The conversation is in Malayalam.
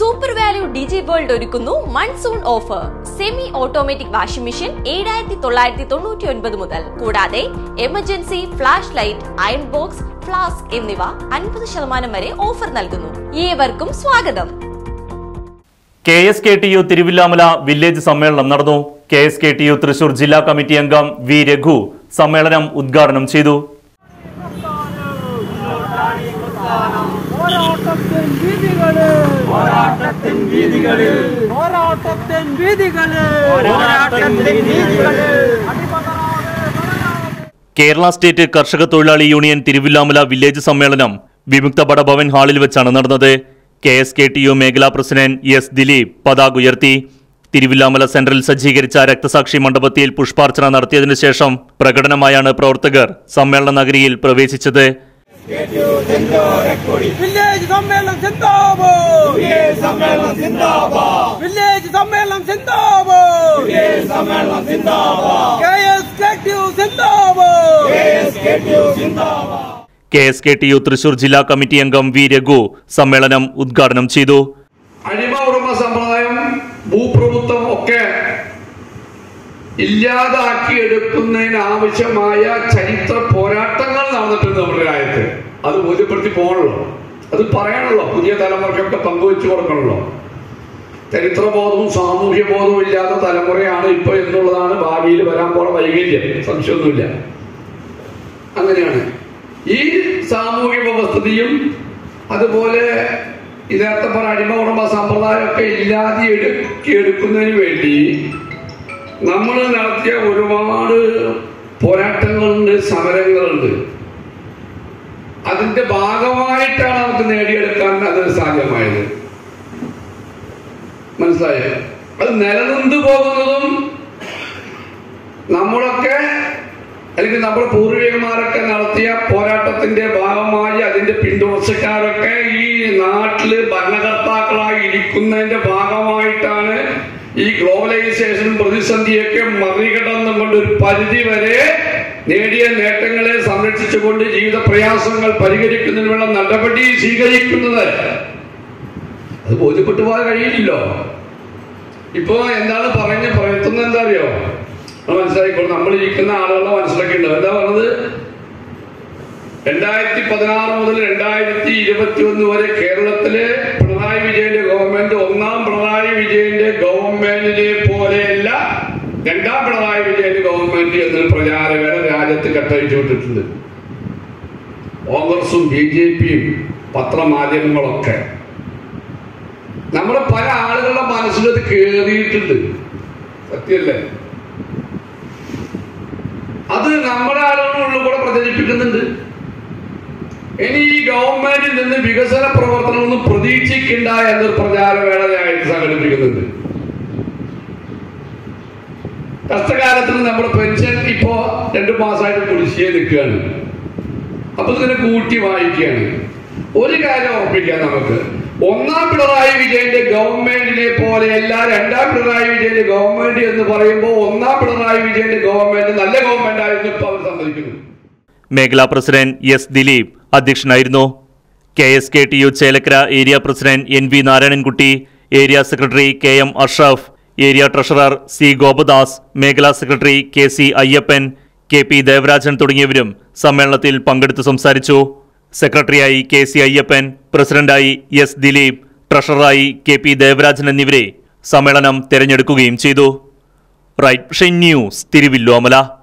സൂപ്പർ വാല്യൂ ഡിജി വേൾഡ് ഒരുക്കുന്നു monsoon offer semi automatic washing machine ഏഴായിരത്തി തൊള്ളായിരത്തി തൊണ്ണൂറ്റി ഒൻപത് മുതൽ കൂടാതെ emergency flash light iron box flask എന്നിവ അൻപത് ശതമാനം വരെ ഓഫർ നൽകുന്നു ഏവർക്കും സ്വാഗതം K S K T U Thiruvillamala village സമ്മേളനം നടന്നു K S K T U Thrissur ജില്ലാ കമ്മിറ്റി അംഗം വി രഘു സമ്മേളനം ഉദ്ഘാടനം ചെയ്തു പോരാട്ടത്തിൻ വീതികള് പോരാട്ടത്തിൻ വീതികള് പോരാട്ടത്തിൻ വീതികള് പോരാട്ടത്തിൻ വീതികള് കേരള സ്റ്റേറ്റ് കർഷക തൊഴിലാളി യൂണിയൻ തിരുവില്ലാമല വില്ലേജ് സമ്മേളനം വിമുക്ത ഭവൻ ഹാളിൽ വെച്ചാണ് നടന്നത് K S K T U മേഖലാ പ്രസിഡന്റ് എസ് ദിലീപ് പതാക ഉയർത്തി തിരുവില്ലാമല സെന്ററിൽ സജ്ജീകരിച്ച രക്തസാക്ഷി മണ്ഡപത്തിൽ പുഷ്പാർച്ചന നടത്തിയതിനു ശേഷം പ്രകടനമായാണ് പ്രവർത്തകർ സമ്മേളന നഗരിയിൽ പ്രവേശിച്ചത് വില്ലേജ് സമ്മേളനം സിന്ദാബാദ് വില്ലേജ് സമ്മേളനം സിന്ദാബാദ് വില്ലേജ് സമ്മേളനം സിന്ദാബാദ് വില്ലേജ് സമ്മേളനം സിന്ദാബാദ് കെഎസ് കെടിയു സിന്ദാബാദ് കെഎസ് കെടിയു സിന്ദാബാദ് K S K T U Thrissur ജില്ലാ കമ്മിറ്റി അംഗം വി രഘു സമ്മേളനം ഉദ്ഘാടനം ചെയ്തു അടിമ ഉടമ സമ്പ്രദായം ഭൂപ്രഭുത്വം ഒക്കെ ഇല്ലാതാക്കി എടുക്കുന്നതിന് ആവശ്യമായ ചരിത്ര പോരാട്ടങ്ങൾ നടന്നിട്ടുണ്ട് നമ്മുടെ രാജ്യത്ത് അത് ബോധ്യപ്പെടുത്തി പോകണല്ലോ അത് പറയണല്ലോ പുതിയ തലമുറയ്ക്കൊക്കെ പങ്കുവെച്ചു കൊടുക്കണല്ലോ ചരിത്രബോധവും സാമൂഹ്യ ബോധവും ഇല്ലാത്ത തലമുറയാണ് ഇപ്പൊ എന്നുള്ളതാണ് ഭാവിയിൽ വരാൻ പോണ വൈകല്യം സംശയമൊന്നുമില്ല അങ്ങനെയാണ് ഈ സാമൂഹ്യ വ്യവസ്ഥിതിയും അതുപോലെ ഇതിനകത്ത് പറഞ്ഞ അടിമ ഉടമ സമ്പ്രദായമൊക്കെ ഇല്ലാതെ എടുക്കി എടുക്കുന്നതിന് വേണ്ടി നമ്മൾ നടത്തിയ ഒരുപാട് പോരാട്ടങ്ങളുണ്ട് സമരങ്ങളുണ്ട് അതിന്റെ ഭാഗമായിട്ടാണ് നമുക്ക് നേടിയെടുക്കാൻ അത് സാധ്യമായത് മനസ്സിലായോ അത് നിലനിന്ന് പോകുന്നതും നമ്മളൊക്കെ അല്ലെങ്കിൽ നമ്മുടെ പൂർവികന്മാരൊക്കെ നടത്തിയ പോരാട്ടത്തിന്റെ ഭാഗമായി അതിന്റെ പിന്തുണച്ചക്കാരൊക്കെ ഈ നാട്ടില് ഭരണകർത്താക്കളായി ഇരിക്കുന്നതിന്റെ ഭാഗമായിട്ടാണ് ഈ ഗ്ലോബലൈസേഷൻ പ്രതിസന്ധിയൊക്കെ മറികടന്നുകൊണ്ട് ഒരു പരിധി വരെ നേടിയ നേട്ടങ്ങളെ സംരക്ഷിച്ചുകൊണ്ട് ജീവിത പ്രയാസങ്ങൾ പരിഹരിക്കുന്നതിനുള്ള നടപടി സ്വീകരിക്കുന്നത് അത് ബോധ്യപ്പെട്ടു പോകാൻ കഴിയില്ലല്ലോ ഇപ്പോ എന്താണ് പറഞ്ഞ് പറയുന്നത് എന്താ അറിയോ അത് മനസ്സിലായിക്കോളും നമ്മൾ ഇരിക്കുന്ന ആളുകളെ മനസ്സിലാക്കിയിട്ടുണ്ട് എന്താ പറഞ്ഞത് രണ്ടായിരത്തി പതിനാറ് മുതൽ രണ്ടായിരത്തി ഇരുപത്തി ഒന്ന് വരെ കേരളത്തിലെ പിണറായി വിജയന്റെ ഗവൺമെന്റ് ഒന്നാം പിണറായി വിജയന്റെ ഗവൺമെന്റിനെ പോലെയല്ല രണ്ടാം പിണറായി വിജയന്റെ ഗവൺമെന്റ് എന്നൊരു പ്രചാരകരെ രാജ്യത്ത് കെട്ടഴിച്ചു വിട്ടിട്ടുണ്ട് കോൺഗ്രസും ബി ജെ പിയും പത്രമാധ്യമങ്ങളൊക്കെ നമ്മുടെ പല ആളുകളുടെ മനസ്സിലത് കേറിയിട്ടുണ്ട് സത്യല്ലേ അത് നമ്മുടെ ആളുകളുടെ ഉള്ളിൽ കൂടെ പ്രചരിപ്പിക്കുന്നുണ്ട് ഇനി ഈ ഗവൺമെന്റിൽ നിന്ന് വികസന പ്രവർത്തനമൊന്നും പ്രതീക്ഷിക്കണ്ട എന്നൊരു പ്രചാരവേളയായിട്ട് സംഘടിപ്പിക്കുന്നുണ്ട് കഷ്ടകാലത്തിന് നമ്മുടെ പെൻഷൻ ഇപ്പോ രണ്ടു മാസമായിട്ട് കുടിശ്ശിയെ നിൽക്കുകയാണ് അപ്പൊ ഇതിനെ കൂട്ടി വായിക്കുകയാണ് ഒരു കാര്യം ഉറപ്പിക്കാം നമുക്ക് ഒന്നാം പിണറായി വിജയന്റെ ഗവൺമെന്റിനെ പോലെയല്ല രണ്ടാം പിണറായി വിജയന്റെ ഗവൺമെന്റ് എന്ന് പറയുമ്പോൾ ഒന്നാം പിണറായി വിജയന്റെ ഗവൺമെന്റ് നല്ല ഗവൺമെന്റ് ആയിരുന്നു ഇപ്പൊ അവർ സമ്മതിക്കുന്നു മേഖലാ പ്രസിഡന്റ് എസ് ദിലീപ് അധ്യക്ഷനായിരുന്നു K S K T U Chelakkara area president N V Narayanankutty area secretary K M Ashraf area treasurer C Gopadas മേഖലാ secretary K C Ayyappan K P Devarajan തുടങ്ങിയവരും സമ്മേളനത്തിൽ പങ്കെടുത്ത് സംസാരിച്ചു സെക്രട്ടറിയായി കെ സി അയ്യപ്പൻ പ്രസിഡന്റായി എസ് ദിലീപ് ട്രഷററായി കെ പി ദേവരാജൻ എന്നിവരെ സമ്മേളനം തെരഞ്ഞെടുക്കുകയും ചെയ്തു റൈറ്റ് ന്യൂസ് തിരുവില്ലോമല